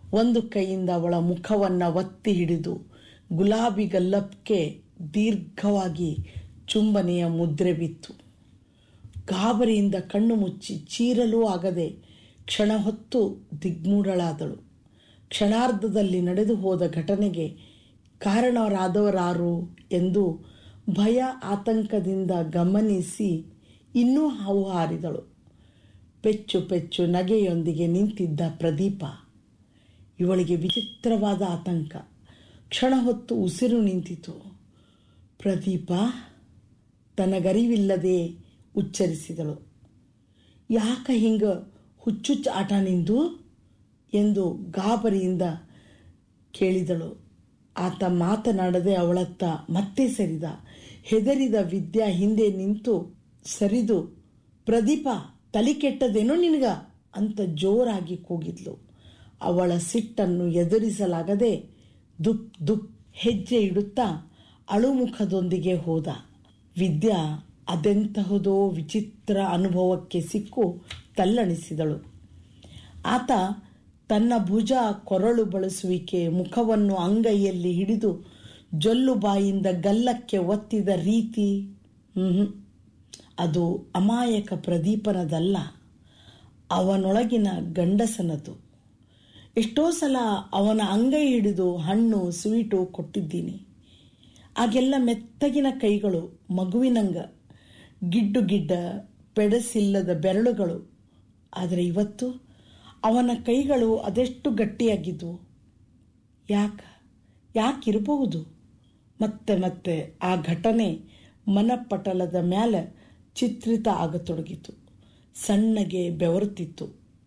ಒಂದು ಕೈಯಿಂದ ಅವಳ ಮುಖವನ್ನು ಒತ್ತಿ ಹಿಡಿದು ಗುಲಾಬಿ ಗಲ್ಲಕ್ಕೆ ದೀರ್ಘವಾಗಿ ಚುಂಬನೆಯ ಮುದ್ರೆ ಬಿತ್ತು ಗಾಬರಿಯಿಂದ ಕಣ್ಣು ಮುಚ್ಚಿ ಚೀರಲೂ ಆಗದೆ ಕ್ಷಣ ಹೊತ್ತು ದಿಗ್ಮೂಢಳಾದಳು ಕ್ಷಣಾರ್ಧದಲ್ಲಿ ನಡೆದು ಹೋದ ಘಟನೆಗೆ ಕಾರಣರಾದವರಾರು ಎಂದು ಭಯ ಆತಂಕದಿಂದ ಗಮನಿಸಿ ಇನ್ನೂ ಹಾವು ಹಾರಿದಳು ಪೆಚ್ಚು ಪೆಚ್ಚು ನಗೆಯೊಂದಿಗೆ ನಿಂತಿದ್ದ ಪ್ರದೀಪ ಇವಳಿಗೆ ವಿಚಿತ್ರವಾದ ಆತಂಕ ಕ್ಷಣ ಹೊತ್ತು ಉಸಿರು ನಿಂತಿತು ಪ್ರದೀಪ ತನಗರಿವಿಲ್ಲದೆ ಉಚ್ಚರಿಸಿದಳು ಯಾಕ ಹಿಂಗ ಹುಚ್ಚುಚ್ಚ ಆಟ ನಿಂದು ಎಂದು ಗಾಬರಿಯಿಂದ ಕೇಳಿದಳು ಆತ ಮಾತನಾಡದೆ ಅವಳತ್ತ ಮತ್ತೆ ಸರಿದ ಹೆದರಿದ ವಿದ್ಯಾ ಹಿಂದೆ ನಿಂತು ಸರಿದು ಪ್ರದೀಪ ತಲೆ ಕೆಟ್ಟದೇನೋ ನಿನಗ ಅಂತ ಜೋರಾಗಿ ಕೂಗಿದ್ಲು ಅವಳ ಸಿಟ್ಟನ್ನು ಎದುರಿಸಲಾಗದೆ ದುಪ್ ದುಪ್ ಹೆಜ್ಜೆ ಇಡುತ್ತಾ ಅಳುಮುಖದೊಂದಿಗೆ ಹೋದ ವಿದ್ಯಾ ಅದೆಂತಹದೋ ವಿಚಿತ್ರ ಅನುಭವಕ್ಕೆ ಸಿಕ್ಕು ತಲ್ಲಣಿಸಿದಳು ಆತ ತನ್ನ ಭುಜ ಕೊರಳು ಬಳಸುವಿಕೆ ಮುಖವನ್ನು ಅಂಗೈಯಲ್ಲಿ ಹಿಡಿದು ಜೊಲ್ಲು ಬಾಯಿಂದ ಗಲ್ಲಕ್ಕೆ ಒತ್ತಿದ ರೀತಿ ಹ್ಮ್ ಅದು ಅಮಾಯಕ ಪ್ರದೀಪನದಲ್ಲ ಅವನೊಳಗಿನ ಗಂಡಸನದು ಎಷ್ಟೋ ಸಲ ಅವನ ಅಂಗೈ ಹಿಡಿದು ಹಣ್ಣು ಸ್ವೀಟು ಕೊಟ್ಟಿದ್ದೀನಿ ಆಗೆಲ್ಲ ಮೆತ್ತಗಿನ ಕೈಗಳು ಮಗುವಿನಂಗ ಗಿಡ್ಡು ಗಿಡ್ಡ ಪೆಡಸಿಲ್ಲದ ಬೆರಳುಗಳು ಆದರೆ ಇವತ್ತು ಅವನ ಕೈಗಳು ಅದೆಷ್ಟು ಗಟ್ಟಿಯಾಗಿದ್ವು ಯಾಕ ಯಾಕಿರಬಹುದು ಮತ್ತೆ ಮತ್ತೆ ಆ ಘಟನೆ ಮನಪಟಲದ ಮ್ಯಾಲ ಚಿತ್ರಿತ ಆಗತೊಡಗಿತು ಸಣ್ಣಗೆ ಬೆವರುತ್ತಿತ್ತು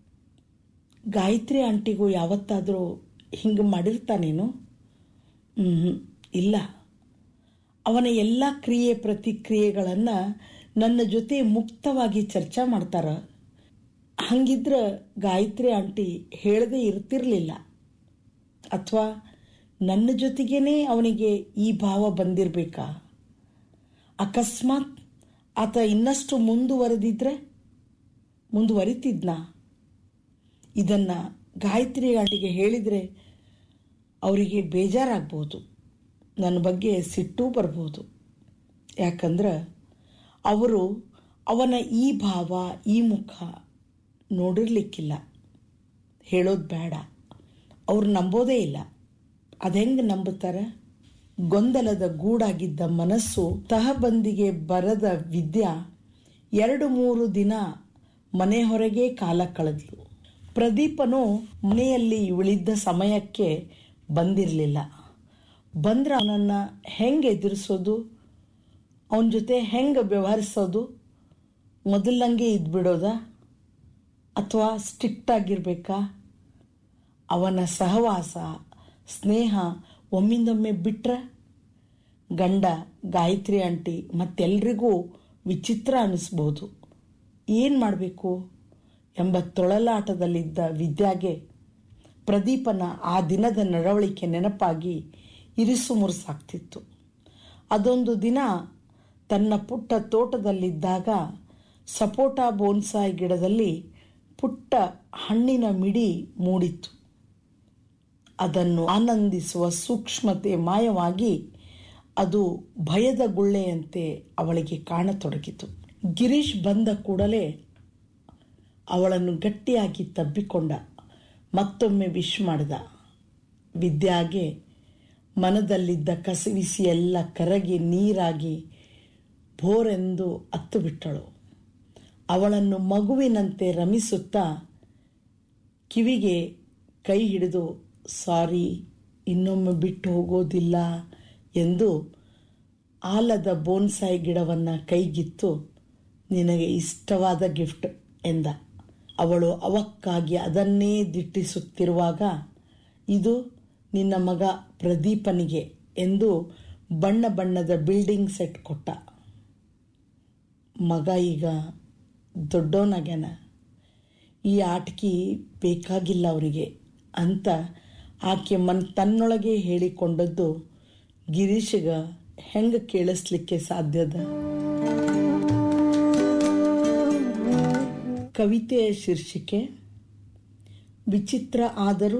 ಗಾಯತ್ರಿ ಆಂಟಿಗೂ ಯಾವತ್ತಾದರೂ ಹಿಂಗೆ ಮಾಡಿರ್ತಾನೇನು ಹ್ಞೂ ಇಲ್ಲ ಅವನ ಎಲ್ಲ ಕ್ರಿಯೆ ಪ್ರತಿಕ್ರಿಯೆಗಳನ್ನು ನನ್ನ ಜೊತೆ ಮುಕ್ತವಾಗಿ ಚರ್ಚೆ ಮಾಡ್ತಾರ ಹಂಗಿದ್ರ ಗಾಯತ್ರಿ ಆಂಟಿ ಹೇಳದೆ ಇರ್ತಿರ್ಲಿಲ್ಲ ಅಥವಾ ನನ್ನ ಜೊತೆಗೇನೆ ಅವನಿಗೆ ಈ ಭಾವ ಬಂದಿರಬೇಕಾ ಅಕಸ್ಮಾತ್ ಆತ ಇನ್ನಷ್ಟು ಮುಂದುವರೆದಿದ್ರೆ ಮುಂದುವರಿತಿದ್ನಾ ಇದನ್ನ ಗಾಯತ್ರಿ ಆಂಟಿಗೆ ಹೇಳಿದರೆ ಅವರಿಗೆ ಬೇಜಾರಾಗ್ಬೋದು ನನ್ನ ಬಗ್ಗೆ ಸಿಟ್ಟು ಬರ್ಬೋದು ಯಾಕಂದ್ರೆ ಅವರು ಅವನ ಈ ಭಾವ ಈ ಮುಖ ನೋಡಿರ್ಲಿಕ್ಕಿಲ್ಲ ಹೇಳೋದು ಬೇಡ ಅವ್ರು ನಂಬೋದೇ ಇಲ್ಲ ಅದೆಂಗೆ ನಂಬುತ್ತಾರೆ ಗೊಂದಲದ ಗೂಡಾಗಿದ್ದ ಮನಸ್ಸು ತಹಬಂದಿಗೆ ಬರದ ವಿದ್ಯಾ ಎರಡು ಮೂರು ದಿನ ಮನೆ ಹೊರಗೆ ಕಾಲ ಕಳೆದ್ಲು ಪ್ರದೀಪನು ಮನೆಯಲ್ಲಿ ಉಳಿದ್ದ ಸಮಯಕ್ಕೆ ಬಂದಿರಲಿಲ್ಲ ಬಂದ್ರೆ ಅವನನ್ನು ಹೆಂಗೆ ಎದುರಿಸೋದು ಅವನ ಜೊತೆ ಹೆಂಗೆ ವ್ಯವಹರಿಸೋದು ಮೊದಲಂಗೆ ಇದ್ಬಿಡೋದ ಅಥವಾ ಸ್ಟ್ರಿಕ್ಟ್ ಆಗಿರ್ಬೇಕಾ ಅವನ ಸಹವಾಸ ಸ್ನೇಹ ಒಮ್ಮಿಂದೊಮ್ಮೆ ಬಿಟ್ರೆ ಗಂಡ ಗಾಯತ್ರಿ ಆಂಟಿ ಮತ್ತೆಲ್ರಿಗೂ ವಿಚಿತ್ರ ಅನ್ನಿಸ್ಬೋದು ಏನು ಮಾಡಬೇಕು ಎಂಬ ತೊಳಲಾಟದಲ್ಲಿದ್ದ ವಿದ್ಯಾಗೆ ಪ್ರದೀಪನ ಆ ದಿನದ ನಡವಳಿಕೆ ನೆನಪಾಗಿ ಇರಿಸು ಮುರುಸಾಗ್ತಿತ್ತು ಅದೊಂದು ದಿನ ತನ್ನ ಪುಟ್ಟ ತೋಟದಲ್ಲಿದ್ದಾಗ ಸಪೋಟ ಬೋನ್ಸಾಯ್ ಗಿಡದಲ್ಲಿ ಪುಟ್ಟ ಹಣ್ಣಿನ ಮಿಡಿ ಮೂಡಿತ್ತು ಅದನ್ನು ಆನಂದಿಸುವ ಸೂಕ್ಷ್ಮತೆ ಮಾಯವಾಗಿ ಅದು ಭಯದ ಗುಳ್ಳೆಯಂತೆ ಅವಳಿಗೆ ಕಾಣತೊಡಗಿತು ಗಿರೀಶ್ ಬಂದ ಕೂಡಲೇ ಅವಳನ್ನು ಗಟ್ಟಿಯಾಗಿ ತಬ್ಬಿಕೊಂಡ ಮತ್ತೊಮ್ಮೆ ವಿಶ್ ಮಾಡಿದ ವಿದ್ಯಾಗೆ ಮನದಲ್ಲಿದ್ದ ಕಸವಿಸಿ ಎಲ್ಲ ಕರಗಿ ನೀರಾಗಿ ಭೋರೆಂದು ಅತ್ತು ಬಿಟ್ಟಳು ಅವಳನ್ನು ಮಗುವಿನಂತೆ ರಮಿಸುತ್ತಾ ಕಿವಿಗೆ ಕೈ ಹಿಡಿದು ಸಾರಿ ಇನ್ನೊಮ್ಮೆ ಬಿಟ್ಟು ಹೋಗೋದಿಲ್ಲ ಎಂದು ಆಲದ ಬೋನ್ಸಾಯಿ ಗಿಡವನ್ನು ಕೈಗಿತ್ತು ನಿನಗೆ ಇಷ್ಟವಾದ ಗಿಫ್ಟ್ ಎಂದ ಅವಳು ಅವಕ್ಕಾಗಿ ಅದನ್ನೇ ದಿಟ್ಟಿಸುತ್ತಿರುವಾಗ ಇದು ನಿನ್ನ ಮಗ ಪ್ರದೀಪನಿಗೆ ಎಂದು ಬಣ್ಣ ಬಣ್ಣದ ಬಿಲ್ಡಿಂಗ್ ಸೆಟ್ ಕೊಟ್ಟ ಮಗ ಈಗ ದೊಡ್ಡವನಾಗ್ಯಾನ ಈ ಆಟಿಕೆ ಬೇಕಾಗಿಲ್ಲ ಅವನಿಗೆ ಅಂತ ಆಕೆ ಮನ್ ತನ್ನೊಳಗೆ ಹೇಳಿಕೊಂಡದ್ದು ಗಿರೀಶಗ ಹೆಂಗೆ ಕೇಳಿಸ್ಲಿಕ್ಕೆ ಸಾಧ್ಯದ ಕವಿತೆಯ ಶೀರ್ಷಿಕೆ ವಿಚಿತ್ರ ಆದರೂ